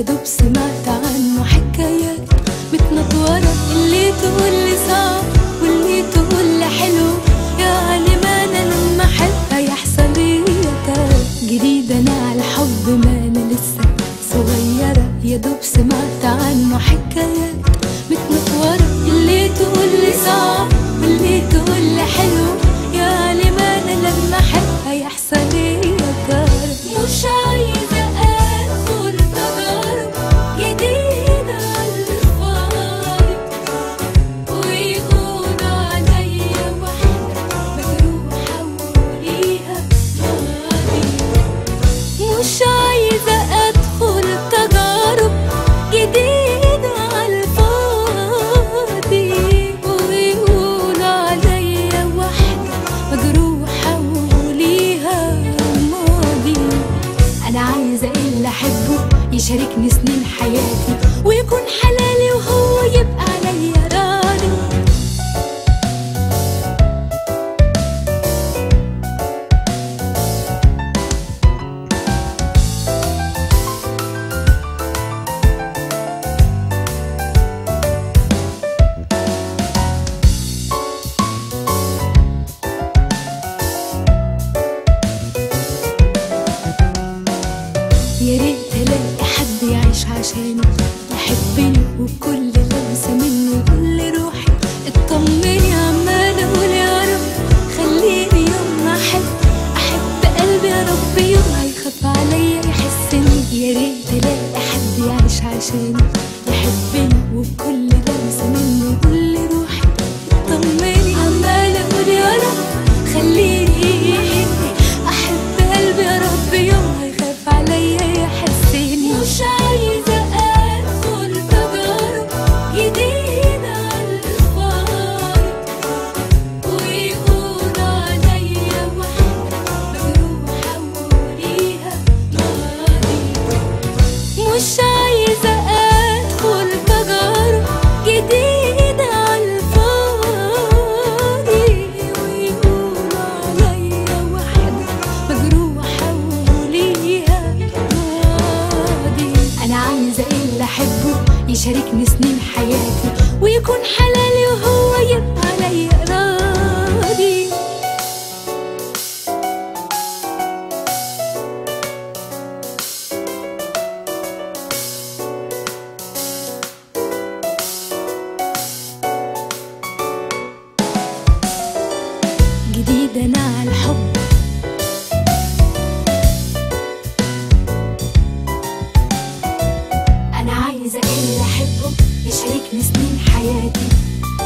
دوب سمعت عنه حكايات متنطورة اللي تقول لي صعب واللي تقول لي حلو يعني ما انا لما احب هيحصل ايه يا ترى جديد انا على الحب ما انا لسه صغيرة يا دوب سمعت عنه حكايات متنطورة اللي تقول لي صعب واللي تقول لي حلو يعني ما انا لما احب هيحصل ايه يا ترى مش عايزة ادخل تجارب جديدة على الفاضي ويقولوا عليا واحدة مجروحة وليها ماضي مش عايزة أدخل تجارب جديدة على الفاضي ويقولوا عليا واحدة مجروحة وليها ماضي أنا عايزة اللي أحبه يشاركني سنين حياتي ويكون حلالي وهو يبقى عليا راضي يا ريت الاقي حد يعيش عشاني يحبني وبكل لمسه منه يقول لي روحي اطمني عمال اقول يا رب خليني يوم ما احب احب قلبي يا رب يوم هيخاف عليا يحسني يا ريت الاقي حد يعيش عشاني يحبني وبكل لمسه منه يقول لي روحي اطمني عمال اقول يا رب خليني احب قلبي يا رب يوم هيخاف عليا يحسني مش عايزه ادخل تجارب جديده على الفاضي ويقولوا عليا واحده مجروحه وليها ماضي مش عايزة أدخل تجارب جديدة على الفاضي ويقولوا عليا واحدة مجروحة وليها ماضي أنا عايزة اللي أحبه يشاركني سنين حياتي ويكون حلالي وهو يبقى عليا راضي جديد انا على الحب انا عايزه اللي احبه يشاركني سنين حياتي